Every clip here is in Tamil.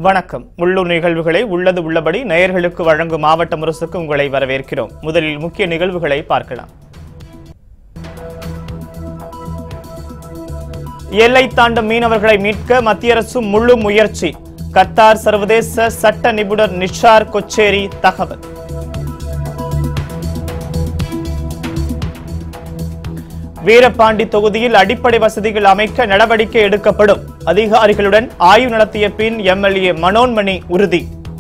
வணக்கம் உள்ளூர் நிகழ்வுகளை உள்ளது உள்ளபடி நேயர்களுக்கு வழங்கும் மாவட்ட முரசுக்கு உங்களை வரவேற்கிறோம் முதலில் முக்கிய நிகழ்வுகளை பார்க்கலாம் எல்லை தாண்டும் மீனவர்களை மீட்க மத்திய அரசு முழு முயற்சி கத்தார் சர்வதேச சட்ட நிபுணர் நிஷார் கொச்சேரி தகவல் வீரபாண்டி தொகுதியில் அடிப்படை வசதிகள் அமைக்க நடவடிக்கை எடுக்கப்படும் அதிகாரிகளுடன் ஆய்வு நடத்திய பின் எம்எல்ஏ மனோன்மணி உறுதி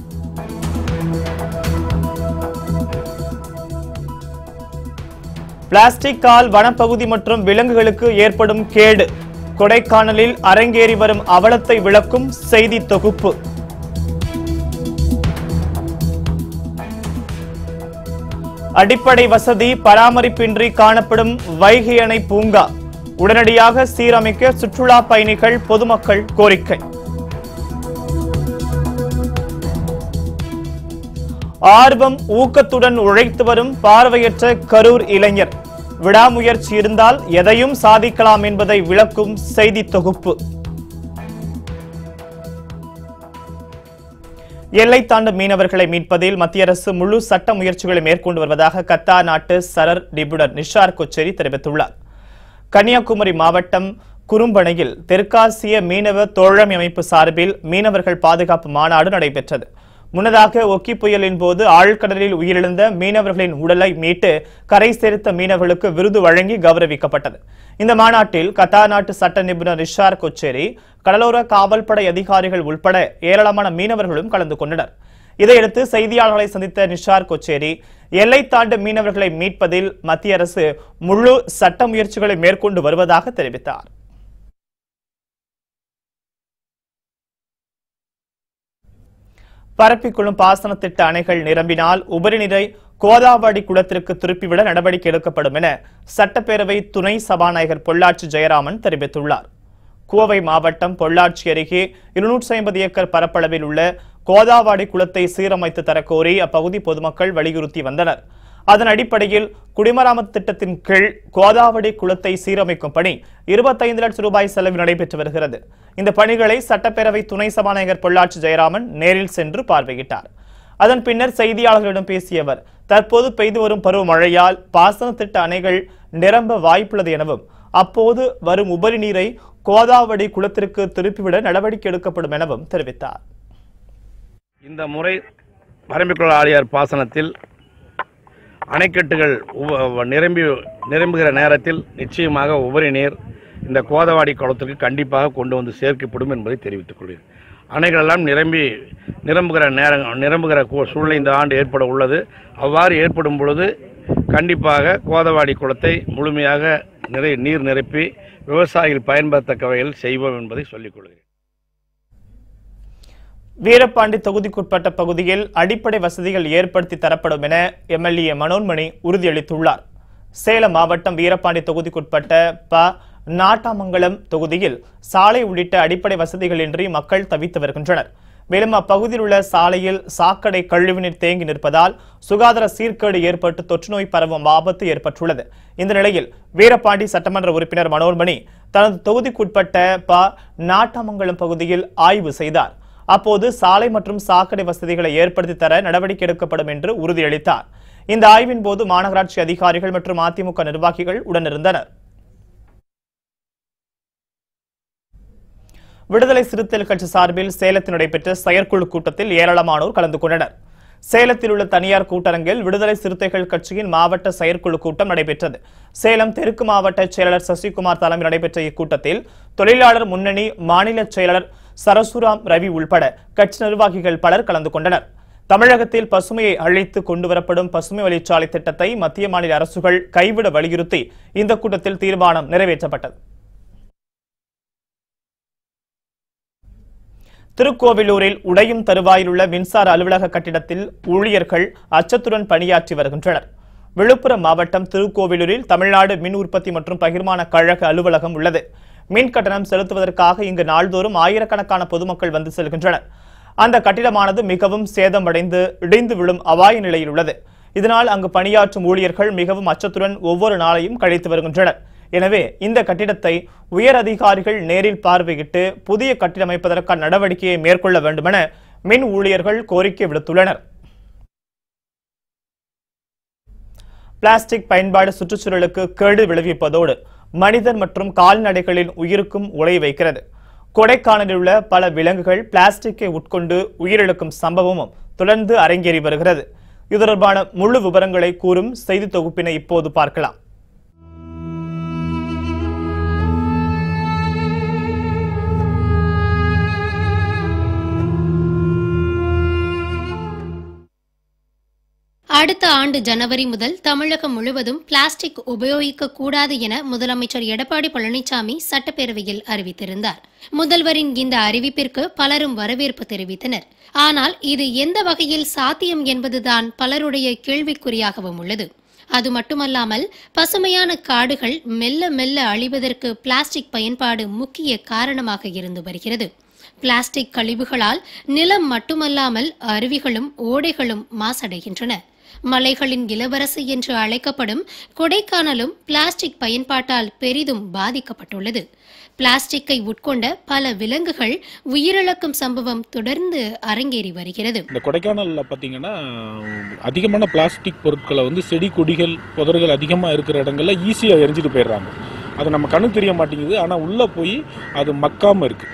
பிளாஸ்டிக்கால் வனப்பகுதி மற்றும் விலங்குகளுக்கு ஏற்படும் கேடு கொடைக்கானலில் அரங்கேறி வரும் அவலத்தை விளக்கும் செய்தி தொகுப்பு அடிப்படை வசதி பராமரிப்பின்றி காணப்படும் வைகை அணை பூங்கா உடனடியாக சீரமைக்க சுற்றுலா பயணிகள் பொதுமக்கள் கோரிக்கை ஆர்வம் ஊக்கத்துடன் உழைத்து வரும் பார்வையற்ற கரூர் இளைஞர் விடாமுயற்சி இருந்தால் எதையும் சாதிக்கலாம் என்பதை விளக்கும் செய்தி தொகுப்பு எல்லை தாண்டும் மீனவர்களை மீட்பதில் மத்திய அரசு முழு சட்ட முயற்சிகளை மேற்கொண்டு வருவதாக கத்தார் நாட்டு சரர் நிபுணர் நிஷார் கொச்சேரி தெரிவித்துள்ளார் கன்னியாகுமரி மாவட்டம் குறும்பனையில் தெற்காசிய மீனவ தோழமை அமைப்பு சார்பில் மீனவர்கள் பாதுகாப்பு மாநாடு நடைபெற்றது முன்னதாக ஒக்கி புயலின் போது ஆழ்கடலில் உயிரிழந்த மீனவர்களின் உடலை மீட்டு கரை சேர்த்த மீனவர்களுக்கு விருது வழங்கி கௌரவிக்கப்பட்டது இந்த மாநாட்டில் கத்தார் நாட்டு சட்ட நிபுணர் ரிஷார் கொச்சேரி கடலோர காவல்படை அதிகாரிகள் உட்பட ஏராளமான மீனவர்களும் கலந்து கொண்டனர் இதையடுத்து செய்தியாளர்களை சந்தித்த நிஷார் கொச்சேரி எல்லை தாண்டு மீனவர்களை மீட்பதில் மத்திய அரசு முழு சட்ட முயற்சிகளை மேற்கொண்டு வருவதாக தெரிவித்தார் பரப்பிக்குள்ளும் பாசன திட்ட அணைகள் நிரம்பினால் உபரி நீரை கோதாவரி குளத்திற்கு திருப்பிவிட நடவடிக்கை எடுக்கப்படும் என சட்டப்பேரவை துணை சபாநாயகர் பொள்ளாச்சி ஜெயராமன் தெரிவித்துள்ளார் கோவை மாவட்டம் பொள்ளாச்சி அருகே இருநூற்றி ஐம்பது ஏக்கர் பரப்பளவில் உள்ள கோதாவரி குளத்தை சீரமைத்து தரக்கோரி அப்பகுதி பொதுமக்கள் வலியுறுத்தி வந்தனர் அதன் அடிப்படையில் குடிமராமத்து திட்டத்தின் கீழ் கோதாவரி குளத்தை சீரமைக்கும் பணி இருபத்தைந்து லட்சம் ரூபாய் செலவில் நடைபெற்று வருகிறது இந்த பணிகளை சட்டப்பேரவை துணை சபாநாயகர் பொள்ளாச்சி ஜெயராமன் நேரில் சென்று பார்வையிட்டார் அதன் பின்னர் செய்தியாளர்களிடம் பேசிய அவர் தற்போது பெய்து வரும் பருவமழையால் பாசன திட்ட அணைகள் நிரம்ப வாய்ப்புள்ளது எனவும் அப்போது வரும் உபரி நீரை கோதாவரி குளத்திற்கு திருப்பிவிட நடவடிக்கை எடுக்கப்படும் எனவும் தெரிவித்தார் இந்த முறை பரம்பிக்குள ஆழியார் பாசனத்தில் அணைக்கட்டுகள் உவ- நிரம்பி நிரம்புகிற நேரத்தில் நிச்சயமாக உபரி நீர் இந்த கோதவாடி குளத்திற்கு கண்டிப்பாக கொண்டு வந்து சேர்க்கப்படும் என்பதை தெரிவித்துக் கொள்கிறேன் அணைகள் எல்லாம் நிரம்பி நிரம்புகிற நேரம் நிரம்புகிற கு- சூழ்நிலை இந்த ஆண்டு ஏற்பட உள்ளது அவ்வாறு ஏற்படும் பொழுது கண்டிப்பாக கோதவாடி குளத்தை முழுமையாக நிறை நீர் நிரப்பி விவசாயிகள் பயன்பெறத்தக்க வகையில் செய்வோம் என்பதை சொல்லிக் கொள்கிறேன் வீரபாண்டி தொகுதிக்குட்பட்ட பகுதியில் அடிப்படை வசதிகள் ஏற்படுத்தி தரப்படும் என எம்எல்ஏ மனோன்மணி உறுதியளித்துள்ளார் சேலம் மாவட்டம் வீரபாண்டி தொகுதிக்குட்பட்ட ப நாட்டாமங்கலம் தொகுதியில் சாலை உள்ளிட்ட அடிப்படை வசதிகளின்றி மக்கள் தவித்து வருகின்றனர் மேலும் அப்பகுதியில் உள்ள சாலையில் சாக்கடை கழிவுநீர் தேங்கி நிற்பதால் சுகாதார சீர்கேடு ஏற்பட்டு தொற்றுநோய் பரவும் ஆபத்து ஏற்பட்டுள்ளது இந்த நிலையில் வீரபாண்டி சட்டமன்ற உறுப்பினர் மனோன்மணி தனது தொகுதிக்குட்பட்ட ப நாட்டாமங்கலம் பகுதியில் ஆய்வு செய்தார் அப்போது சாலை மற்றும் சாக்கடை வசதிகளை ஏற்படுத்தி தர நடவடிக்கை எடுக்கப்படும் என்று உறுதியளித்தார் இந்த ஆய்வின் போது மாநகராட்சி அதிகாரிகள் மற்றும் அதிமுக நிர்வாகிகள் உடனிருந்தனர் விடுதலை சிறுத்தைகள் கட்சி சார்பில் சேலத்தில் நடைபெற்ற செயற்குழு கூட்டத்தில் ஏராளமானோர் கலந்து கொண்டனர் சேலத்தில் உள்ள தனியார் கூட்டரங்கில் விடுதலை சிறுத்தைகள் கட்சியின் மாவட்ட செயற்குழு கூட்டம் நடைபெற்றது சேலம் தெற்கு மாவட்ட செயலாளர் சசிகுமார் தலைமையில் நடைபெற்ற இக்கூட்டத்தில் தொழிலாளர் முன்னணி மாநில செயலாளர் சரசுராம் ரவி உள்பட கட்சி நிர்வாகிகள் பலர் கலந்து கொண்டனர் தமிழகத்தில் பசுமையை அழித்து கொண்டுவரப்படும் பசுமை வழிச்சாலை திட்டத்தை மத்திய மாநில அரசுகள் கைவிட வலியுறுத்தி இந்த கூட்டத்தில் தீர்மானம் நிறைவேற்றப்பட்டது திருக்கோவிலூரில் உடையும் தருவாயில் உள்ள மின்சார அலுவலக கட்டிடத்தில் ஊழியர்கள் அச்சத்துடன் பணியாற்றி வருகின்றனர் விழுப்புரம் மாவட்டம் திருக்கோவிலூரில் தமிழ்நாடு மின் உற்பத்தி மற்றும் பகிர்மான கழக அலுவலகம் உள்ளது மின் கட்டணம் செலுத்துவதற்காக இங்கு நாள்தோறும் ஆயிரக்கணக்கான பொதுமக்கள் வந்து செல்கின்றனர் அந்த கட்டிடமானது மிகவும் சேதமடைந்து இடிந்து விழும் அபாய நிலையில் உள்ளது இதனால் அங்கு பணியாற்றும் ஊழியர்கள் மிகவும் அச்சத்துடன் ஒவ்வொரு நாளையும் கழித்து வருகின்றனர் எனவே இந்த கட்டிடத்தை உயர் அதிகாரிகள் நேரில் பார்வையிட்டு புதிய கட்டிடம் அமைப்பதற்கான நடவடிக்கையை மேற்கொள்ள வேண்டுமென மின் ஊழியர்கள் கோரிக்கை விடுத்துள்ளனர் பிளாஸ்டிக் பயன்பாடு சுற்றுச்சூழலுக்கு கேடு விளைவிப்பதோடு மனிதர் மற்றும் கால்நடைகளின் உயிருக்கும் உலை வைக்கிறது கொடைக்கானலில் உள்ள பல விலங்குகள் பிளாஸ்டிக்கை உட்கொண்டு உயிரிழக்கும் சம்பவமும் தொடர்ந்து அரங்கேறி வருகிறது இது தொடர்பான முழு விவரங்களை கூறும் செய்தி தொகுப்பினை இப்போது பார்க்கலாம் அடுத்த ஆண்டு ஜனவரி முதல் தமிழகம் முழுவதும் பிளாஸ்டிக் உபயோகிக்க கூடாது என முதலமைச்சர் எடப்பாடி பழனிசாமி சட்டப்பேரவையில் அறிவித்திருந்தார் முதல்வரின் இந்த அறிவிப்பிற்கு பலரும் வரவேற்பு தெரிவித்தனர் ஆனால் இது எந்த வகையில் சாத்தியம் என்பதுதான் பலருடைய கேள்விக்குறியாகவும் உள்ளது அது மட்டுமல்லாமல் பசுமையான காடுகள் மெல்ல மெல்ல அழிவதற்கு பிளாஸ்டிக் பயன்பாடு முக்கிய காரணமாக இருந்து வருகிறது பிளாஸ்டிக் கழிவுகளால் நிலம் மட்டுமல்லாமல் அருவிகளும் ஓடைகளும் மாசடைகின்றன மலைகளின் இளவரசி என்று அழைக்கப்படும் கொடைக்கானலும் பிளாஸ்டிக் பயன்பாட்டால் பெரிதும் பாதிக்கப்பட்டுள்ளது பிளாஸ்டிக்கை உட்கொண்ட பல விலங்குகள் உயிரிழக்கும் சம்பவம் தொடர்ந்து அரங்கேறி வருகிறது இந்த கொடைக்கானலில் பார்த்தீங்கன்னா அதிகமான பிளாஸ்டிக் பொருட்களை வந்து செடி கொடிகள் புதர்கள் அதிகமாக இருக்கிற இடங்கள்ல ஈஸியாக எரிஞ்சிட்டு போயிடுறாங்க அது நம்ம கண்ணு தெரிய மாட்டேங்குது ஆனால் உள்ளே போய் அது மக்காமல் இருக்கு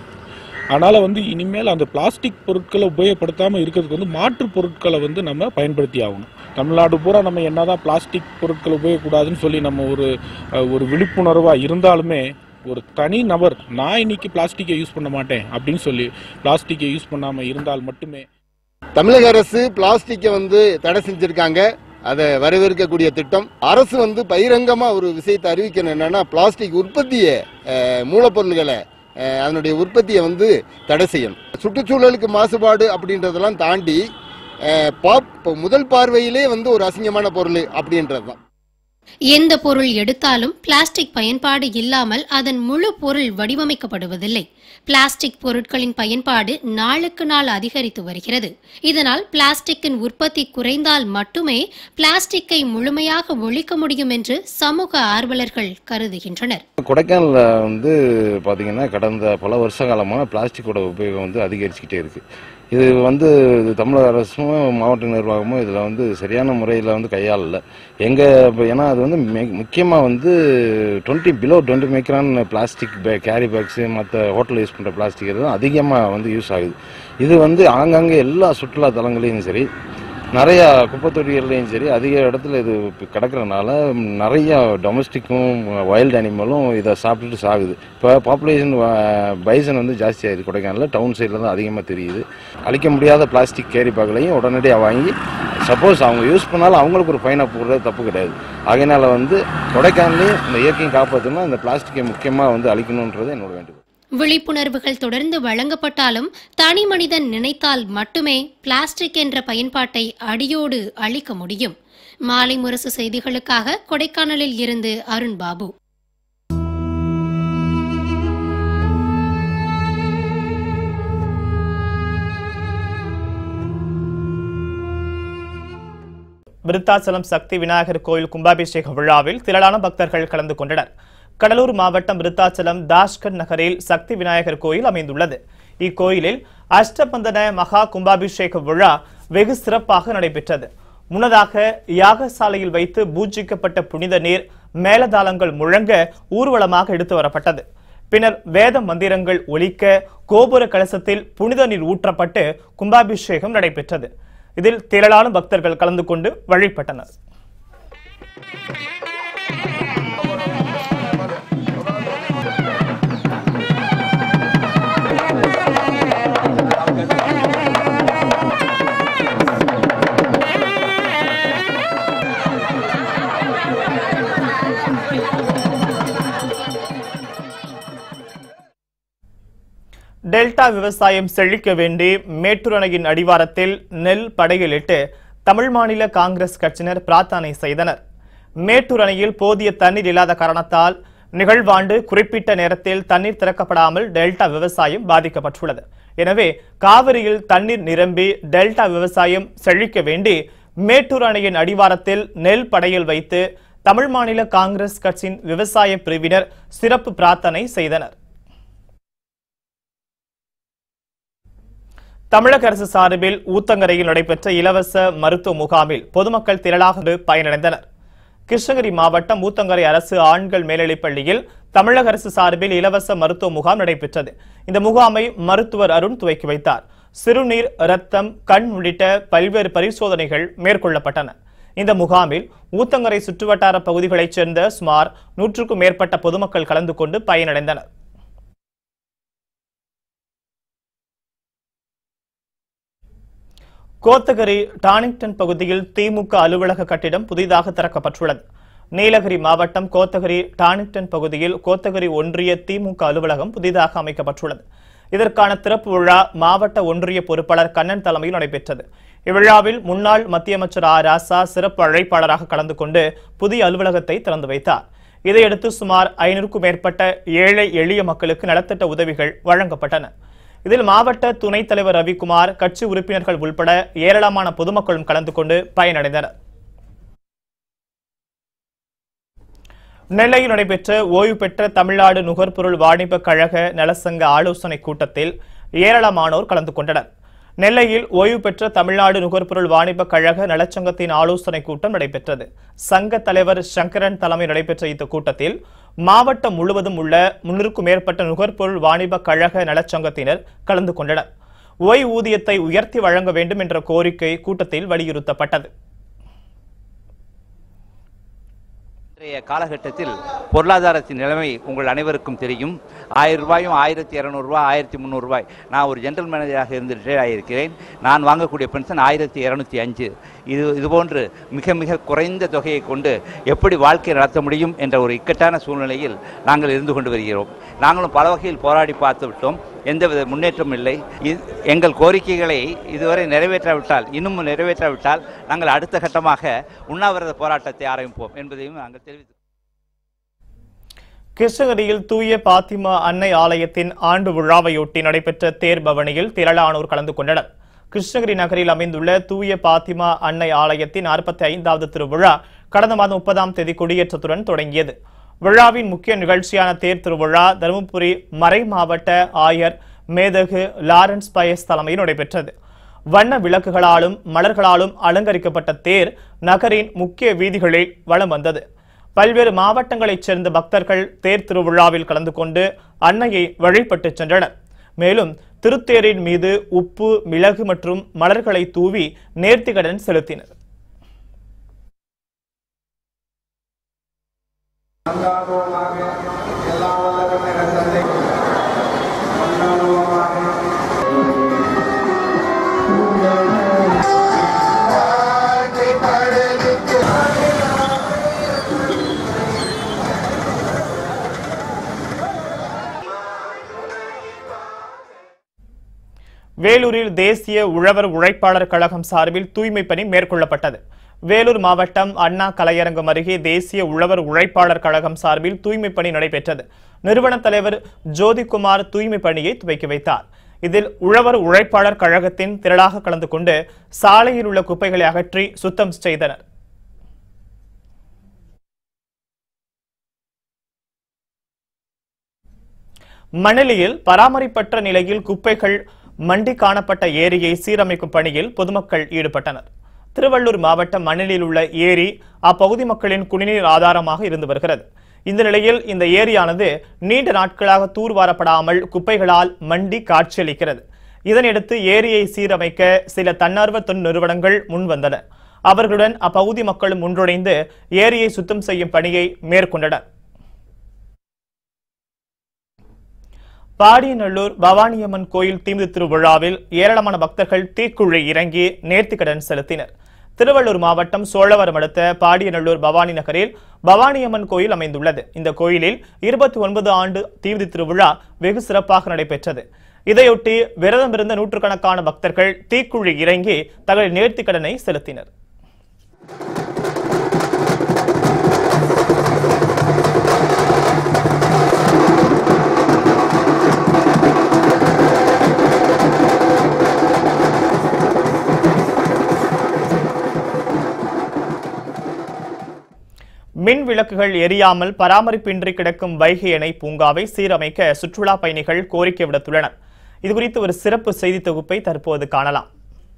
அதனால் வந்து இனிமேல் அந்த பிளாஸ்டிக் பொருட்களை உபயோகப்படுத்தாமல் இருக்கிறதுக்கு வந்து மாற்று பொருட்களை வந்து நம்ம பயன்படுத்தி ஆகணும் தமிழ்நாடு பூரா நம்ம என்னதான் பிளாஸ்டிக் பொருட்கள் உபயோகக்கூடாதுன்னு சொல்லி நம்ம ஒரு அஹ், ஒரு விழிப்புணர்வாக இருந்தாலுமே ஒரு தனி நபர் நான் இன்னைக்கு பிளாஸ்டிக்கை யூஸ் பண்ண மாட்டேன் அப்படின்னு சொல்லி பிளாஸ்டிக்கை யூஸ் பண்ணாமல் இருந்தால் மட்டுமே தமிழக அரசு பிளாஸ்டிக்கை வந்து தடை செஞ்சிருக்காங்க அதை வரவேற்கக்கூடிய திட்டம் அரசு வந்து பகிரங்கமா ஒரு விஷயத்தை அறிவிக்கணும் என்னன்னா பிளாஸ்டிக் உற்பத்தியை அஹ், மூலப்பொருள்களை அஹ், அதனுடைய உற்பத்தியை வந்து தடை செய்யணும் சுற்றுச்சூழலுக்கு மாசுபாடு அப்படின்றதெல்லாம் தாண்டி அஹ், பாப்- இப்ப முதல் பார்வையிலே வந்து ஒரு அசிங்கமான பொருள் அப்படின்றது தான் எந்த பொருள் எடுத்தாலும் பிளாஸ்டிக் பயன்பாடு இல்லாமல் அதன் முழு பொருள் வடிவமைக்கப்படுவதில்லை பிளாஸ்டிக் பொருட்களின் பயன்பாடு நாளுக்கு நாள் அதிகரித்து வருகிறது இதனால் பிளாஸ்டிக்கின் உற்பத்தி குறைந்தால் மட்டுமே பிளாஸ்டிக்கை முழுமையாக ஒழிக்க முடியும் என்று சமூக ஆர்வலர்கள் கருதுகின்றனர் கொடைக்கானலில் வந்து பார்த்தீங்கன்னா கடந்த பல வருஷ காலமாக பிளாஸ்டிக்கோட உபயோகம் வந்து அதிகரிச்சுக்கிட்டே இருக்கு இது வந்து இது தமிழக அரசும் மாவட்ட நிர்வாகமும் இதில் வந்து சரியான முறையில் வந்து கையாளல எங்கே ஏன்னா அது வந்து முக்கியமாக வந்து twenty below twenty micron plastic பே கேரி பேக்ஸு மற்ற ஹோட்டலில் யூஸ் பண்ணுற பிளாஸ்டிக் தான் அதிகமாக வந்து யூஸ் ஆகுது இது வந்து ஆங்காங்கே எல்லா சுற்றுலா தலங்களையும் சரி நிறைய குப்பை தொட்டிகள்லையும் சரி அதிக இடத்துல இது இப்ப கிடக்கறனால நிறைய டொமஸ்டிக்கும் வைல்ட் அனிமலும் இதை சாப்பிட்டுட்டு சாகுது இப்போ பாப்புலேஷன் பைசன் வந்து ஜாஸ்தி ஆகுது கொடைக்கானலில் டவுன் சைடில் தான் அதிகமாக தெரியுது அழிக்க முடியாத பிளாஸ்டிக் கேரி பேக்களையும் உடனடியாக வாங்கி சப்போஸ் அவங்க யூஸ் பண்ணாலும் அவங்களுக்கு ஒரு ஃபைனை போடுறது தப்பு கிடையாது அதனால வந்து கொடைக்கானலையும் இந்த இயற்கையும் காப்பாற்றணும்னா இந்த பிளாஸ்டிக்கை முக்கியமாக வந்து அழிக்கணுன்றது என்னோட வேண்டுகோள் விழிப்புணர்வுகள் தொடர்ந்து வழங்கப்பட்டாலும் தனி மனிதன் நினைத்தால் மட்டுமே பிளாஸ்டிக் என்ற பயன்பாட்டை அடியோடு அழிக்க முடியும் மாலை முரசு செய்திகளுக்காக கொடைக்கானலில் இருந்து அருண் பாபு விருத்தாச்சலம் சக்தி விநாயகர் கோயில் கும்பாபிஷேக விழாவில் திரளான பக்தர்கள் கலந்து கொண்டனர் கடலூர் மாவட்டம் விருத்தாச்சலம் தாஷ்கர் நகரில் சக்தி விநாயகர் கோயில் அமைந்துள்ளது இக்கோயிலில் அஷ்டபந்தன மகா கும்பாபிஷேக விழா வெகு சிறப்பாக நடைபெற்றது முன்னதாக யாகசாலையில் வைத்து பூஜிக்கப்பட்ட புனித நீர் மேலதாளங்கள் முழங்க ஊர்வலமாக எடுத்து வரப்பட்டது பின்னர் வேத மந்திரங்கள் ஒலிக்க கோபுர கலசத்தில் புனித நீர் ஊற்றப்பட்டு கும்பாபிஷேகம் நடைபெற்றது இதில் திரளான பக்தர்கள் கலந்து கொண்டு வழிபட்டனர் டெல்டா விவசாயம் செழிக்க வேண்டி மேட்டூர் அணையின் அடிவாரத்தில் நெல் படையிலிட்டு தமிழ் மாநில காங்கிரஸ் கட்சியினர் பிரார்த்தனை செய்தனர் மேட்டூர் அணையில் போதிய தண்ணீர் இல்லாத காரணத்தால் நிகழ்வாண்டு குறிப்பிட்ட நேரத்தில் தண்ணீர் திறக்கப்படாமல் டெல்டா விவசாயம் பாதிக்கப்பட்டுள்ளது எனவே காவிரியில் தண்ணீர் நிரம்பி டெல்டா விவசாயம் செழிக்க வேண்டி மேட்டூர் அணையின் அடிவாரத்தில் நெல் படையில் வைத்து தமிழ் மாநில காங்கிரஸ் கட்சியின் விவசாய பிரிவினர் சிறப்பு பிரார்த்தனை செய்தனர் தமிழக அரசு சார்பில் ஊத்தங்கரையில் நடைபெற்ற இலவச மருத்துவ முகாமில் பொதுமக்கள் திரளாக பயனடைந்தனர் கிருஷ்ணகிரி மாவட்டம் ஊத்தங்கரை அரசு ஆண்கள் மேல்நிலைப் பள்ளியில் தமிழக அரசு சார்பில் இலவச மருத்துவ முகாம் நடைபெற்றது இந்த முகாமை மருத்துவர் அருண் துவக்கி வைத்தார் சிறுநீர் இரத்தம் கண் உள்ளிட்ட பல்வேறு பரிசோதனைகள் மேற்கொள்ளப்பட்டன இந்த முகாமில் ஊத்தங்கரை சுற்றுவட்டார பகுதிகளைச் சேர்ந்த சுமார் நூற்றுக்கும் மேற்பட்ட பொதுமக்கள் கலந்து கொண்டு பயனடைந்தனர் கோத்தகிரி டானிங்டன் பகுதியில் திமுக அலுவலக கட்டிடம் புதிதாக திறக்கப்பட்டுள்ளது நீலகிரி மாவட்டம் கோத்தகிரி டானிங்டன் பகுதியில் கோத்தகிரி ஒன்றிய திமுக அலுவலகம் புதிதாக அமைக்கப்பட்டுள்ளது இதற்கான திறப்பு விழா மாவட்ட ஒன்றிய பொறுப்பாளர் கண்ணன் தலைமையில் நடைபெற்றது இவ்விழாவில் முன்னாள் மத்திய அமைச்சர் ஆ ராசா சிறப்பு அழைப்பாளராக கலந்து கொண்டு புதிய அலுவலகத்தை திறந்து வைத்தார் இதையடுத்து சுமார் ஐநூறுக்கும் மேற்பட்ட ஏழை எளிய மக்களுக்கு நலத்திட்ட உதவிகள் வழங்கப்பட்டன இதில் மாவட்ட துணைத் தலைவர் ரவிக்குமார் கட்சி உறுப்பினர்கள் உள்பட ஏராளமான பொதுமக்களும் கலந்து கொண்டு பயனடைந்தனர் நெல்லையில் நடைபெற்ற ஓய்வு பெற்ற தமிழ்நாடு நுகர்பொருள் வாணிப கழக நலசங்க ஆலோசனை கூட்டத்தில் ஏராளமானோர் கலந்து கொண்டனர் நெல்லையில் ஓய்வு பெற்ற தமிழ்நாடு நுகர்பொருள் வாணிப கழக நலச்சங்கத்தின் ஆலோசனை கூட்டம் நடைபெற்றது சங்க தலைவர் சங்கரன் தலைமை நடைபெற்ற இந்த கூட்டத்தில் மாவட்டம் முழுவதும் உள்ள முன்னூறுக்கும் மேற்பட்ட நுகர்பொருள் வாணிப கழக நலச்சங்கத்தினர் கலந்து கொண்டனர் ஓய்வூதியத்தை உயர்த்தி வழங்க வேண்டும் என்ற கோரிக்கை கூட்டத்தில் வலியுறுத்தப்பட்டது இன்றைய காலகட்டத்தில் பொருளாதாரத்தின் நிலைமை உங்கள் அனைவருக்கும் தெரியும் ஆயிரம் ரூபாயும் ஆயிரத்தி இரநூறுவா ஆயிரத்தி முந்நூறுரூவாய் நான் ஒரு ஜென்ரல் மேனேஜராக இருந்து ரிட்டையர் ஆகியிருக்கிறேன் நான் வாங்கக்கூடிய பென்ஷன் ஆயிரத்தி இரநூத்தி அஞ்சு இது இதுபோன்று மிக மிக குறைந்த தொகையை கொண்டு எப்படி வாழ்க்கை நடத்த முடியும் என்ற ஒரு இக்கட்டான சூழ்நிலையில் நாங்கள் இருந்து கொண்டு வருகிறோம் நாங்களும் பல வகையில் போராடி பார்த்து விட்டோம் எந்தவித முன்னேற்றமும் இல்லை இது எங்கள் கோரிக்கைகளை இதுவரை நிறைவேற்றாவிட்டால் இன்னும் நிறைவேற்றாவிட்டால் நாங்கள் அடுத்த கட்டமாக உண்ணாவிரத போராட்டத்தை ஆரம்பிப்போம் என்பதையும் நாங்கள் தெரிவித்து கிருஷ்ணகிரியில் தூய பாத்திமா அன்னை ஆலயத்தின் ஆண்டு விழாவையொட்டி நடைபெற்ற தேர் பவனியில் திரளானோர் கலந்து கொண்டனர் கிருஷ்ணகிரி நகரில் அமைந்துள்ள தூய பாத்திமா அன்னை ஆலயத்தின் நாற்பத்தி ஐந்தாவது திருவிழா கடந்த மாதம் முப்பதாம் தேதி கொடியேற்றத்துடன் தொடங்கியது விழாவின் முக்கிய நிகழ்ச்சியான தேர் திருவிழா தருமபுரி மறை மாவட்ட ஆயர் மேதகு லாரன்ஸ் பயஸ் தலைமையில் நடைபெற்றது வண்ண விளக்குகளாலும் மலர்களாலும் அலங்கரிக்கப்பட்ட தேர் நகரின் முக்கிய வீதிகளில் வலம் வந்தது பல்வேறு மாவட்டங்களைச் சேர்ந்த பக்தர்கள் தேர் திருவிழாவில் கலந்து கொண்டு அன்னையை வழிபட்டுச் சென்றனர் மேலும் திருத்தேரின் மீது உப்பு மிளகு மற்றும் மலர்களை தூவி நேர்த்திக்கடன் செலுத்தினர் வேலூரில் தேசிய உழவர் உழைப்பாளர் கழகம் சார்பில் தூய்மை பணி மேற்கொள்ளப்பட்டது வேலூர் மாவட்டம் அண்ணா கலையரங்கம் அருகே தேசிய உழவர் உழைப்பாளர் கழகம் சார்பில் தூய்மை பணி நடைபெற்றது நிறுவன தலைவர் ஜோதிகுமார் தூய்மை பணியை துவக்கி வைத்தார் இதில் உழவர் உழைப்பாளர் கழகத்தின் திரளாக கலந்து கொண்டு சாலையில் உள்ள குப்பைகளை அகற்றி சுத்தம் செய்தனர் மணலியில் பராமரிப்பற்ற நிலையில் குப்பைகள் மண்டி காணப்பட்ட ஏரியை சீரமைக்கும் பணியில் பொதுமக்கள் ஈடுபட்டனர் திருவள்ளூர் மாவட்டம் மணலில் உள்ள ஏரி அப்பகுதி மக்களின் குடிநீர் ஆதாரமாக இருந்து வருகிறது இந்த நிலையில் இந்த ஏரியானது நீண்ட நாட்களாக தூர்வாரப்படாமல் குப்பைகளால் மண்டி காட்சியளிக்கிறது இதனையடுத்து ஏரியை சீரமைக்க சில தன்னார்வ தொண்டு நிறுவனங்கள் முன்வந்தன அவர்களுடன் அப்பகுதி மக்களும் ஒன்றிணைந்து ஏரியை சுத்தம் செய்யும் பணியை மேற்கொண்டனர் பாடியநல்லூர் பவானியம்மன் கோயில் தீமிதி திருவிழாவில் ஏராளமான பக்தர்கள் தீக்குழி இறங்கி நேர்த்திக்கடன் செலுத்தினர் திருவள்ளூர் மாவட்டம் சோழவரம் அடுத்த பாடியநல்லூர் பவானி நகரில் பவானியம்மன் கோயில் அமைந்துள்ளது இந்த கோயிலில் இருபத்தி ஒன்பது ஆண்டு தீமிதி திருவிழா வெகு சிறப்பாக நடைபெற்றது இதையொட்டி விரதமிருந்த நூற்றுக்கணக்கான பக்தர்கள் தீக்குழி இறங்கி தங்கள் நேர்த்திக்கடனை செலுத்தினர் மின் விளக்குகள் எரியாமல் பராமரிப்பின்றி கிடக்கும் வைகை அணை பூங்காவை சீரமைக்க சுற்றுலா பயணிகள் கோரிக்கை விடுத்துள்ளனர் இதுகுறித்து ஒரு சிறப்பு செய்தி தொகுப்பை தற்போது காணலாம்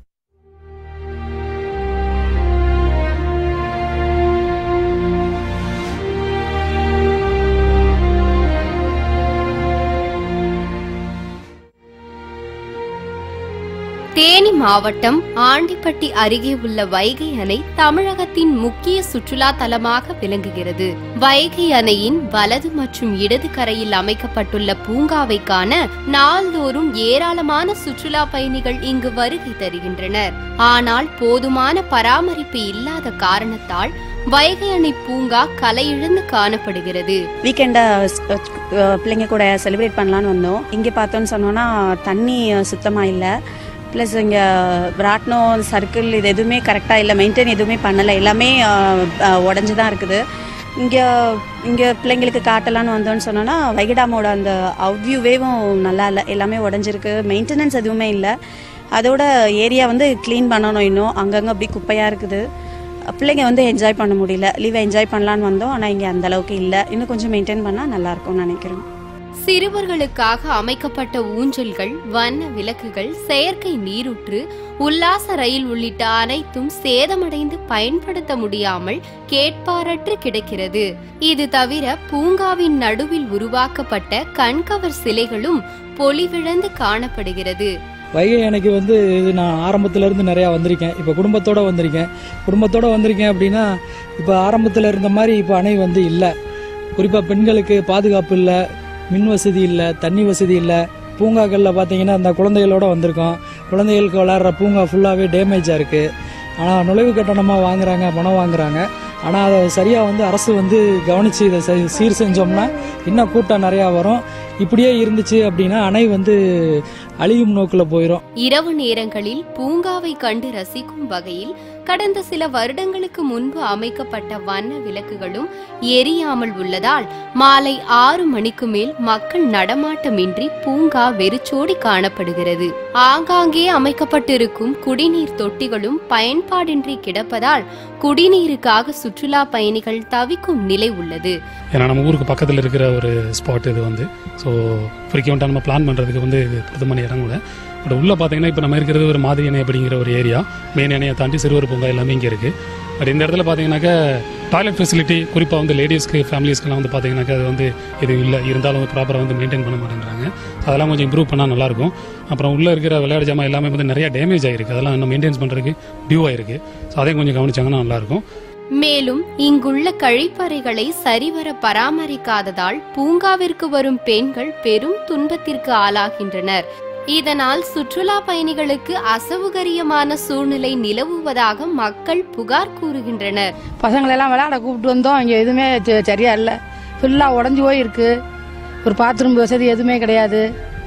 தேனி மாவட்டம் ஆண்டிப்பட்டி அருகே உள்ள வைகை அணை தமிழகத்தின் முக்கிய சுற்றுலா தலமாக விளங்குகிறது வைகை அணையின் வலது மற்றும் இடது கரையில் அமைக்கப்பட்டுள்ள பூங்காவை காண நாள்தோறும் ஏராளமான சுற்றுலா பயணிகள் இங்கு வருகை தருகின்றனர் ஆனால் போதுமான பராமரிப்பு இல்லாத காரணத்தால் வைகை அணை பூங்கா கலையிழந்து காணப்படுகிறது வீக்கெண்டை பிள்ளைங்க கூட செலிப்ரேட் பண்ணலான்னு வந்தோம் இங்கே பார்த்தோன்னு சொன்னோன்னா தண்ணி சுத்தமாக இல்லை ப்ளஸ் இங்கே ராட்னம் சர்க்கிள் இது எதுவுமே கரெக்டாக இல்லை மெயின்டைன் எதுவுமே பண்ணலை எல்லாமே உடஞ்சி தான் இருக்குது இங்கே இங்கே பிள்ளைங்களுக்கு காட்டலான்னு வந்தோன்னு சொன்னோன்னா வைகடாமோட அந்த அவ்வியூவேவும் நல்லா இல்லை எல்லாமே உடஞ்சிருக்கு மெயின்டெனன்ஸ் எதுவுமே இல்லை அதோட ஏரியா வந்து க்ளீன் பண்ணணும் இன்னும் அங்கங்கே அப்படி குப்பையாக இருக்குது பிள்ளைங்க வந்து என்ஜாய் பண்ண முடியல லீவை என்ஜாய் பண்ணலான்னு வந்தோம் ஆனால் இங்கே அந்த அளவுக்கு இல்லை இன்னும் கொஞ்சம் மெயின்டைன் பண்ணால் நல்லா இருக்கும்னு நினைக்கிறோம் சிறுவர்களுக்காக அமைக்கப்பட்ட ஊஞ்சல்கள் வண்ண விளக்குகள் செயற்கை நீரூற்று உல்லாச ரயில் உள்ளிட்ட அனைத்தும் சேதமடைந்து பயன்படுத்த முடியாமல் கேட்பாரற்று கிடக்கிறது இது தவிர பூங்காவின் நடுவில் உருவாக்கப்பட்ட கண்கவர் சிலைகளும் பொலிவிழந்து காணப்படுகிறது வைகை அணைக்கு வந்து இது நான் ஆரம்பத்துல இருந்து நிறையா வந்திருக்கேன் இப்போ குடும்பத்தோட வந்திருக்கேன் குடும்பத்தோட வந்திருக்கேன் அப்படின்னா இப்போ ஆரம்பத்தில் இருந்த மாதிரி இப்போ அணை வந்து இல்லை குறிப்பாக பெண்களுக்கு பாதுகாப்பு இல்லை மின் வசதி இல்லை தண்ணி வசதி இல்லை பூங்காக்களில் பார்த்தீங்கன்னா அந்த குழந்தைகளோட வந்திருக்கோம் குழந்தைகளுக்கு விளாட்ற பூங்கா ஃபுல்லாகவே டேமேஜாக இருக்குது ஆனால் நுழைவு கட்டணமாக வாங்குறாங்க பணம் வாங்குறாங்க ஆனால் அதை சரியாக வந்து அரசு வந்து கவனித்து இதை செ- சீர் செஞ்சோம்னா இன்னும் கூட்டம் நிறையா வரும் இப்படியே இருந்துச்சு அப்படின்னா அணை வந்து அழியும் நோக்கில் போயிடும் இரவு நேரங்களில் பூங்காவை கண்டு ரசிக்கும் வகையில் கடந்த சில வருடங்களுக்கு முன்பு அமைக்கப்பட்ட வண்ண விளக்குகளும் எரியாமல் உள்ளதால் மாலை ஆறு மணிக்கு மேல் மக்கள் நடமாட்டமின்றி பூங்கா வெறிச்சோடி காணப்படுகிறது ஆங்காங்கே அமைக்கப்பட்டிருக்கும் குடிநீர் தொட்டிகளும் பயன்பாடின்றி கிடப்பதால் குடிநீருக்காக சுற்றுலா பயணிகள் தவிக்கும் நிலை உள்ளது ஏன்னா நம்ம ஊருக்கு பக்கத்தில் இருக்கிற ஒரு ஸ்பாட் இது வந்து ஸோ ஃப்ரீக்வெண்ட்டாக நம்ம பிளான் பண்ணுறதுக்கு வந்து இது பொருத்தமான இடம் கூட பட் உள்ளே பார்த்தீங்கன்னா இப்போ நம்ம இருக்கிறது ஒரு மாதிரி அணை அப்படிங்கிற ஒரு ஏரியா மெயின் அணையை தாண்டி சிறுவர் பூங்கா எல்லாமே இங்கே இருக்குது பட் இந்த இடத்துல பார்த்தீங்கன்னாக்கா டாய்லெட் ஃபெசிலிட்டி குறிப்பாக வந்து லேடிஸ்க்கு ஃபேமிலிஸ்க்கெல்லாம் வந்து பார்த்தீங்கன்னாக்கா அது வந்து இது இல்லை இருந்தாலும் ப்ராப்பராக வந்து மெயின்டைன் பண்ண மாட்டேங்கிறாங்க அதெல்லாம் கொஞ்சம் இம்ப்ரூவ் பண்ணால் நல்லாயிருக்கும் அப்புறம் உள்ளே இருக்கிற விளையாட்டு ஜாமான் எல்லாமே வந்து நிறைய டேமேஜ் ஆகிருக்கு அதெல்லாம் இன்னும் மெயின்டைன்ஸ் பண்ணுறதுக்கு டியூ ஆயிருக்கு ஸோ அதையும் கொஞ்சம் கவனிச்சாங்கன்னா நல்லாயிருக்கும் மேலும் இங்குள்ள கழிப்பறைகளை சரிவர பராமரிக்காததால் பூங்காவிற்கு வரும் பெண்கள் பெரும் துன்பத்திற்கு ஆளாகின்றனர் இதனால் சுற்றுலா பயணிகளுக்கு அசௌகரியமான சூழ்நிலை நிலவுவதாக மக்கள் புகார் கூறுகின்றனர் பசங்களெல்லாம் விளையாட கூப்பிட்டு வந்தோம் இங்கே எதுவுமே ச- சரியா இல்லை ஃபுல்லாக உடஞ்சி போய் இருக்கு ஒரு பாத்ரூம் வசதி எதுவுமே கிடையாது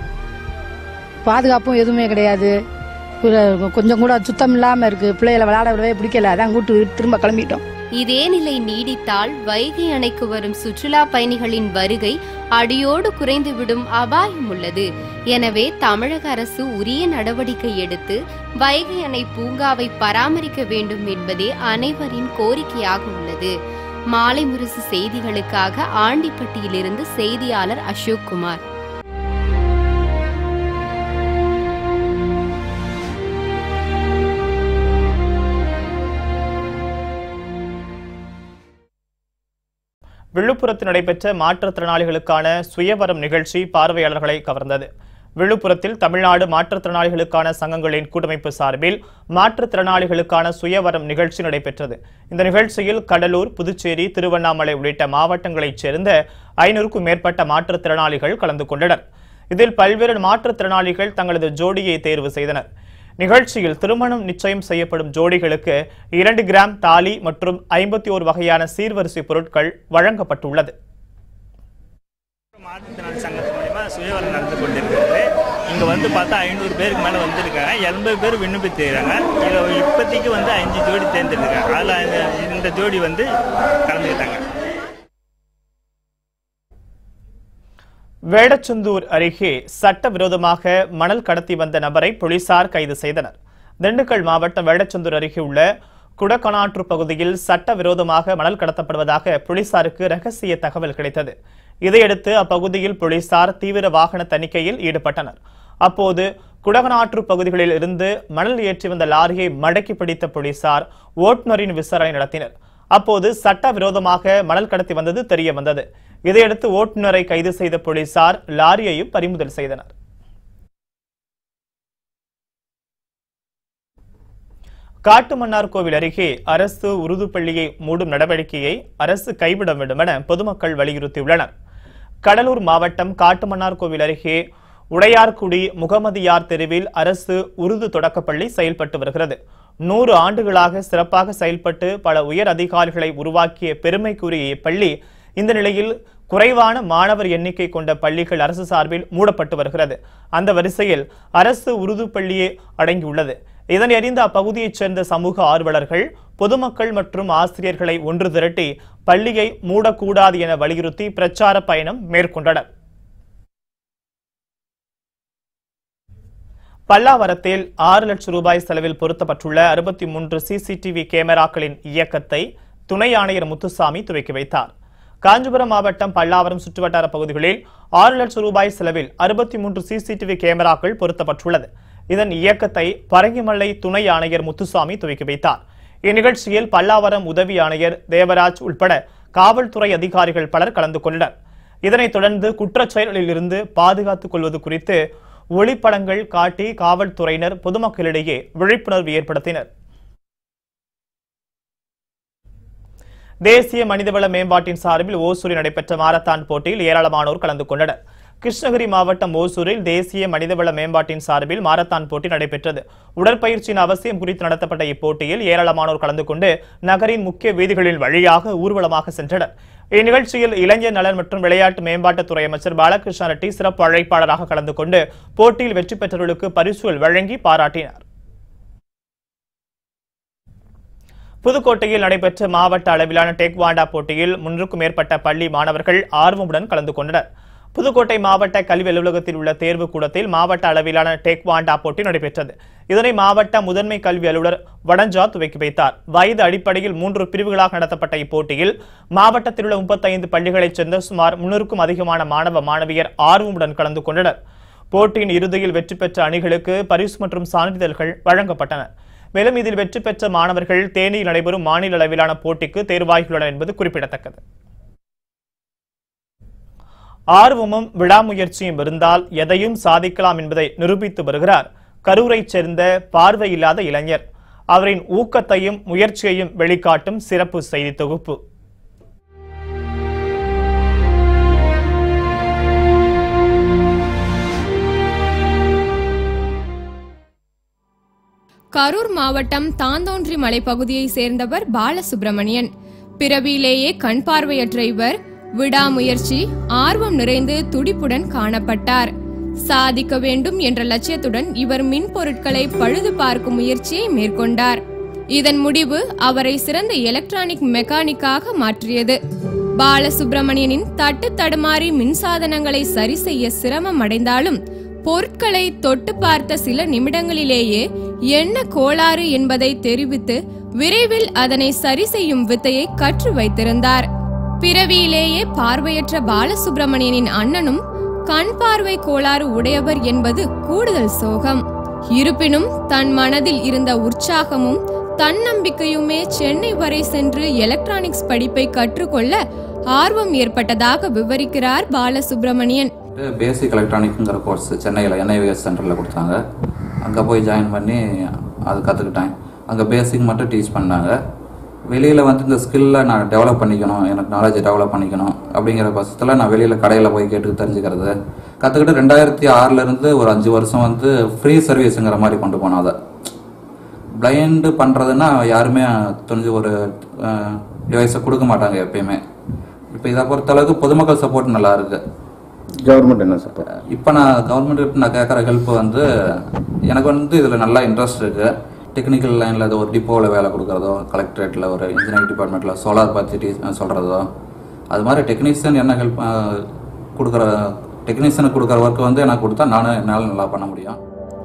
பாதுகாப்பும் எதுவுமே கிடையாது ஒரு கொஞ்சம் கூட சுத்தம் இல்லாமல் இருக்கு பிள்ளைகளை விளையாட விடவே பிடிக்கல அதான் கூட்டு திரும்ப கிளம்பிட்டோம் இதே நிலை நீடித்தால் வைகை அணைக்கு வரும் சுற்றுலா பயணிகளின் வருகை அடியோடு குறைந்துவிடும் அபாயம் உள்ளது எனவே தமிழக அரசு உரிய நடவடிக்கை எடுத்து வைகை அணை பூங்காவை பராமரிக்க வேண்டும் என்பதே அனைவரின் கோரிக்கையாக உள்ளது மாலை முரசு செய்திகளுக்காக ஆண்டிப்பட்டியிலிருந்து செய்தியாளர் அசோக் குமார் விழுப்புரத்தில் நடைபெற்ற மாற்றுத்திறனாளிகளுக்கான சுயவரம் நிகழ்ச்சி பார்வையாளர்களை கவர்ந்தது விழுப்புரத்தில் தமிழ்நாடு மாற்றுத்திறனாளிகளுக்கான சங்கங்களின் கூட்டமைப்பு சார்பில் மாற்றுத்திறனாளிகளுக்கான சுயவரம் நிகழ்ச்சி நடைபெற்றது இந்த நிகழ்ச்சியில் கடலூர் புதுச்சேரி திருவண்ணாமலை உள்ளிட்ட மாவட்டங்களைச் சேர்ந்த ஐநூறுக்கும் மேற்பட்ட மாற்றுத்திறனாளிகள் கலந்து கொண்டனர் இதில் பல்வேறு மாற்றுத்திறனாளிகள் தங்களது ஜோடியை தேர்வு செய்தனர் நிகழ்ச்சியில் திருமணம் நிச்சயம் செய்யப்படும் ஜோடிகளுக்கு இரண்டு கிராம் தாலி மற்றும் ஐம்பத்தி ஓரு வகையான சீர்வரிசை பொருட்கள் வழங்கப்பட்டுள்ளது மாற்றுத்திறனாளி சங்கத்து மூலிமா சுயவரம் நடந்து கொண்டிருக்கிறது இங்கே வந்து பார்த்தா ஐநூறு பேருக்கு மேலே வந்திருக்காங்க எண்பது பேர் விண்ணப்பிச்சிருக்காங்க இதில் இப்போதைக்கு வந்து அஞ்சு ஜோடி தேர்ந்தெடுக்காங்க அதில் இந்த ஜோடி வந்து கலந்துக்கிட்டாங்க வேடச்சந்தூர் அருகே சட்டவிரோதமாக மணல் கடத்தி வந்த நபரை போலீசார் கைது செய்தனர் திண்டுக்கல் மாவட்டம் வேடச்சந்தூர் அருகே உள்ள குடக்கனாற்று பகுதியில் சட்டவிரோதமாக மணல் கடத்தப்படுவதாக போலீசாருக்கு ரகசிய தகவல் கிடைத்தது இதையடுத்து அப்பகுதியில் போலீசார் தீவிர வாகன தணிக்கையில் ஈடுபட்டனர் அப்போது குடகனாற்று பகுதிகளில் இருந்து மணல் ஏற்றி வந்த லாரியை மடக்கி பிடித்த போலீசார் ஓட்டுநரின் விசாரணை நடத்தினர் அப்போது சட்டவிரோதமாக மணல் கடத்தி வந்தது தெரிய வந்தது இதையடுத்து ஓட்டுநரை கைது செய்த போலீசார் லாரியையும் பறிமுதல் செய்தனர் காட்டுமன்னார் கோவில் அருகே அரசு உருது பள்ளியை மூடும் நடவடிக்கையை அரசு கைவிட வேண்டும் என பொதுமக்கள் வலியுறுத்தியுள்ளனர் கடலூர் மாவட்டம் காட்டுமன்னார் கோவில் அருகே உடையார்குடி முகமதியார் தெருவில் அரசு உருது தொடக்கப்பள்ளி செயல்பட்டு வருகிறது நூறு ஆண்டுகளாக சிறப்பாக செயல்பட்டு பல உயர் அதிகாரிகளை உருவாக்கிய பெருமைக்குரிய இப்பள்ளி இந்த நிலையில் குறைவான மாணவர் எண்ணிக்கை கொண்ட பள்ளிகள் அரசு சார்பில் மூடப்பட்டு வருகிறது அந்த வரிசையில் அரசு உருது பள்ளியே அடங்கியுள்ளது இதனை அறிந்த அப்பகுதியைச் சேர்ந்த சமூக ஆர்வலர்கள் பொதுமக்கள் மற்றும் ஆசிரியர்களை ஒன்று திரட்டி பள்ளியை மூடக்கூடாது என வலியுறுத்தி பிரச்சார பயணம் மேற்கொண்டனர் பல்லாவரத்தில் ஆறு லட்சம் ரூபாய் செலவில் பொருத்தப்பட்டுள்ள அறுபத்தி மூன்று சிசிடிவி கேமராக்களின் இயக்கத்தை துணை ஆணையர் முத்துசாமி துவக்கி வைத்தார் காஞ்சிபுரம் மாவட்டம் பல்லாவரம் சுற்றுவட்டார பகுதிகளில் ஆறு லட்சம் ரூபாய் செலவில் அறுபத்தி மூன்று சிசிடிவி கேமராக்கள் பொருத்தப்பட்டுள்ளது இதன் இயக்கத்தை பரங்கிமலை துணை ஆணையர் முத்துசாமி துவக்கி வைத்தார் இந்நிகழ்ச்சியில் பல்லாவரம் உதவி ஆணையர் தேவராஜ் உட்பட காவல்துறை அதிகாரிகள் பலர் கலந்து கொண்டனர் இதனைத் தொடர்ந்து குற்றச் செயல்களில் இருந்து பாதுகாத்துக் கொள்வது குறித்து ஒளிப்படங்கள் காட்டி காவல்துறையினர் பொதுமக்களிடையே விழிப்புணர்வு ஏற்படுத்தினர் தேசிய மனிதவள மேம்பாட்டின் சார்பில் ஓசூரில் நடைபெற்ற மாரத்தான் போட்டியில் ஏராளமானோர் கலந்து கொண்டனர் கிருஷ்ணகிரி மாவட்டம் ஓசூரில் தேசிய மனிதவள மேம்பாட்டின் சார்பில் மாரத்தான் போட்டி நடைபெற்றது உடற்பயிற்சியின் அவசியம் குறித்து நடத்தப்பட்ட இப்போட்டியில் ஏராளமானோர் கலந்து கொண்டு நகரின் முக்கிய வீதிகளின் வழியாக ஊர்வலமாக சென்றனர் இந்நிகழ்ச்சியில் இளைஞர் நலன் மற்றும் விளையாட்டு மேம்பாட்டுத்துறை அமைச்சர் பாலகிருஷ்ண ரெட்டி சிறப்பு அழைப்பாளராக கலந்து கொண்டு போட்டியில் வெற்றி பெற்றவர்களுக்கு பரிசுகள் வழங்கி பாராட்டினார் புதுக்கோட்டையில் நடைபெற்ற மாவட்ட அளவிலான டேக்வாண்டா போட்டியில் முன்னூறுக்கும் மேற்பட்ட பள்ளி மாணவர்கள் ஆர்வமுடன் கலந்து கொண்டனர் புதுக்கோட்டை மாவட்ட கல்வி அலுவலகத்தில் உள்ள தேர்வு கூடத்தில் மாவட்ட அளவிலான டேக்வாண்டா போட்டி நடைபெற்றது இதனை மாவட்ட முதன்மை கல்வி அலுவலர் வடஞ்சா துவக்கி வைத்தார் வயது அடிப்படையில் மூன்று பிரிவுகளாக நடத்தப்பட்ட இப்போட்டியில் மாவட்டத்தில் உள்ள முப்பத்தைந்து பள்ளிகளைச் சேர்ந்த சுமார் முன்னூறுக்கும் அதிகமான மாணவ மாணவியர் ஆர்வமுடன் கலந்து கொண்டனர் போட்டியின் இறுதியில் வெற்றி பெற்ற அணிகளுக்கு பரிசு மற்றும் சான்றிதழ்கள் வழங்கப்பட்டன மேலும் இதில் வெற்றி பெற்ற மாணவர்கள் தேனியில் நடைபெறும் மாநில அளவிலான போட்டிக்கு தேர்வாகியுள்ளனர் என்பது குறிப்பிடத்தக்கது ஆர்வமும் விடாமுயற்சியும் இருந்தால் எதையும் சாதிக்கலாம் என்பதை நிரூபித்து வருகிறார் கரூரைச் சேர்ந்த பார்வையில்லாத இளைஞர் அவரின் ஊக்கத்தையும் முயற்சியையும் வெளிக்காட்டும் சிறப்பு செய்தி தொகுப்பு கரூர் மாவட்டம் தாந்தோன்றி மலைப்பகுதியை சேர்ந்தவர் பாலசுப்பிரமணியன் பிறவியிலேயே கண் பார்வையற்ற இவர் விடாமுயற்சி ஆர்வம் நிறைந்து துடிப்புடன் காணப்பட்டார் சாதிக்க வேண்டும் என்ற லட்சியத்துடன் இவர் மின் பொருட்களை பழுது பார்க்கும் முயற்சியை மேற்கொண்டார் இதன் முடிவு அவரை சிறந்த எலக்ட்ரானிக் மெக்கானிக்காக மாற்றியது பாலசுப்பிரமணியனின் தட்டு தடுமாறி மின்சாதனங்களை சரி செய்ய சிரமம் அடைந்தாலும் பொருட்களை தொட்டு பார்த்த சில நிமிடங்களிலேயே என்ன கோளாறு என்பதை தெரிவித்து விரைவில் அதனை சரி செய்யும் வித்தையை கற்று வைத்திருந்தார் பிறவியிலேயே பார்வையற்ற பாலசுப்பிரமணியனின் அண்ணனும் கண் பார்வை கோளாறு உடையவர் என்பது கூடுதல் சோகம் இருப்பினும் தன் மனதில் இருந்த உற்சாகமும் தன்னம்பிக்கையுமே சென்னை வரை சென்று எலக்ட்ரானிக்ஸ் படிப்பை கற்றுக்கொள்ள ஆர்வம் ஏற்பட்டதாக விவரிக்கிறார் பாலசுப்பிரமணியன் பேசிக் எலக்ட்ரானிக்ங்கிற கோர்ஸ் சென்னையில் என்ஐவிஎஸ் சென்டரில் கொடுத்தாங்க அங்கே போய் ஜாயின் பண்ணி அது கற்றுக்கிட்டேன் அங்கே பேசிக் மட்டும் டீச் பண்ணாங்க வெளியில் வந்து இந்த ஸ்கில்லை நான் டெவலப் பண்ணிக்கணும் எனக்கு நாலேஜ் டெவலப் பண்ணிக்கணும் அப்படிங்கிற பட்சத்தில் நான் வெளியில் கடையில் போய் கேட்டு தெரிஞ்சுக்கிறது கற்றுக்கிட்டு ரெண்டாயிரத்தி ஆறிலேருந்து ஒரு அஞ்சு வருஷம் வந்து ஃப்ரீ சர்வீஸுங்கிற மாதிரி கொண்டு போனோம் அதை பிளைண்டு பண்ணுறதுன்னா யாருமே துணிஞ்சு ஒரு டிவைஸை கொடுக்க மாட்டாங்க எப்பயுமே இப்போ இதை பொறுத்தளவுக்கு பொதுமக்கள் சப்போர்ட் நல்லா இருக்குது கவர்மெண்ட் என்ன சப்போர்ட் இப்போ நான் கவர்மெண்ட் நான் கேட்குற ஹெல்ப் வந்து எனக்கு வந்து இதில் நல்லா இன்ட்ரெஸ்ட் இருக்குது டெக்னிக்கல் லைனில் ஏதோ ஒரு டிப்போவில் வேலை கொடுக்குறதோ கலெக்டரேட்டில் ஒரு இன்ஜினியரிங் டிபார்ட்மெண்ட்டில் சோலார் பற்றி டீ சொல்கிறதோ அது மாதிரி டெக்னீஷியன் என்ன ஹெல்ப் கொடுக்குற டெக்னீஷியனுக்கு கொடுக்குற ஒர்க் வந்து எனக்கு கொடுத்தா நானும் என்னால் நல்லா பண்ண முடியும்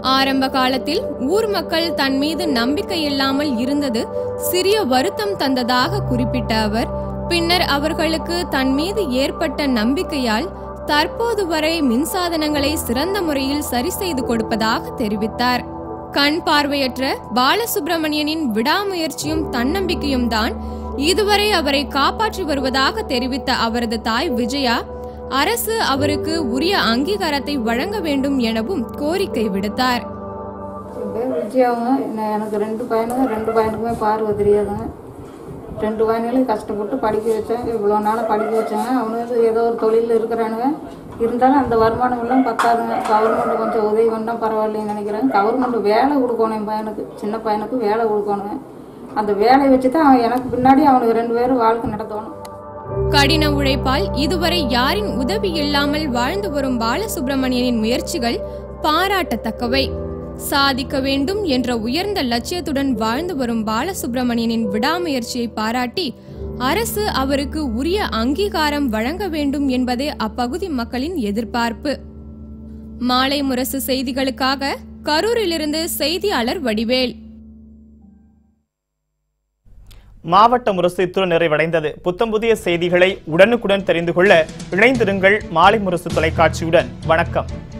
ஆரம்ப காலத்தில் ஊர் மக்கள் தன் மீது நம்பிக்கை இல்லாமல் இருந்தது சிறிய வருத்தம் தந்ததாக குறிப்பிட்ட அவர் பின்னர் அவர்களுக்கு தன் மீது ஏற்பட்ட நம்பிக்கையால் தற்போது வரை மின்சாதனங்களை சிறந்த முறையில் சரி செய்து கொடுப்பதாக தெரிவித்தார் கண் பார்வையற்ற பாலசுப்ரமணியனின் விடாமுயற்சியும் தன்னம்பிக்கையும் தான் இதுவரை அவரை காப்பாற்றி வருவதாக தெரிவித்த அவரது தாய் விஜயா அரசு அவருக்கு உரிய அங்கீகாரத்தை வழங்க வேண்டும் எனவும் கோரிக்கை விடுத்தார் என் பேர் விஜயாவுங்க என்ன- எனக்கு ரெண்டு பையனுங்க ரெண்டு பையனுக்குமே பார்வை தெரியாதுங்க ரெண்டு பையன்களையும் கஷ்டப்பட்டு படிக்க வச்சேன் இவ்வளோ நாளாக படிக்க வச்சேங்க அவனுக்கு ஏதோ ஒரு தொழிலில் இருக்கிறானுங்க இருந்தாலும் அந்த வருமானம் எல்லாம் பத்தாதுங்க கவர்மெண்ட் கொஞ்சம் உதவி பண்ணால் பரவாயில்லைன்னு நினைக்கிறேன் கவர்மெண்ட் வேலை கொடுக்கணும் என் பையனுக்கு சின்ன பையனுக்கு வேலை கொடுக்கணுங்க அந்த வேலையை வச்சு தான் அவன் எனக்கு பின்னாடி அவனுக்கு ரெண்டு பேரும் வாழ்க்கை நடத்தணும் கடின உழைப்பால் இதுவரை யாரின் உதவி இல்லாமல் வாழ்ந்து வரும் பாலசுப்ரமணியனின் முயற்சிகள் பாராட்டத்தக்கவை சாதிக்க வேண்டும் என்ற உயர்ந்த லட்சியத்துடன் வாழ்ந்து வரும் பாலசுப்ரமணியனின் விடாமுயற்சியை பாராட்டி அரசு அவருக்கு உரிய அங்கீகாரம் வழங்க வேண்டும் என்பதே அப்பகுதி மக்களின் எதிர்பார்ப்பு மாலை முரசு செய்திகளுக்காக கரூரிலிருந்து செய்தியாளர் வடிவேல் மாவட்ட முரசு இத்துடன் நிறைவடைந்தது புத்தம் புதிய செய்திகளை உடனுக்குடன் தெரிந்து கொள்ள இணைந்திருங்கள் மாலை முரசு தொலைக்காட்சியுடன் வணக்கம்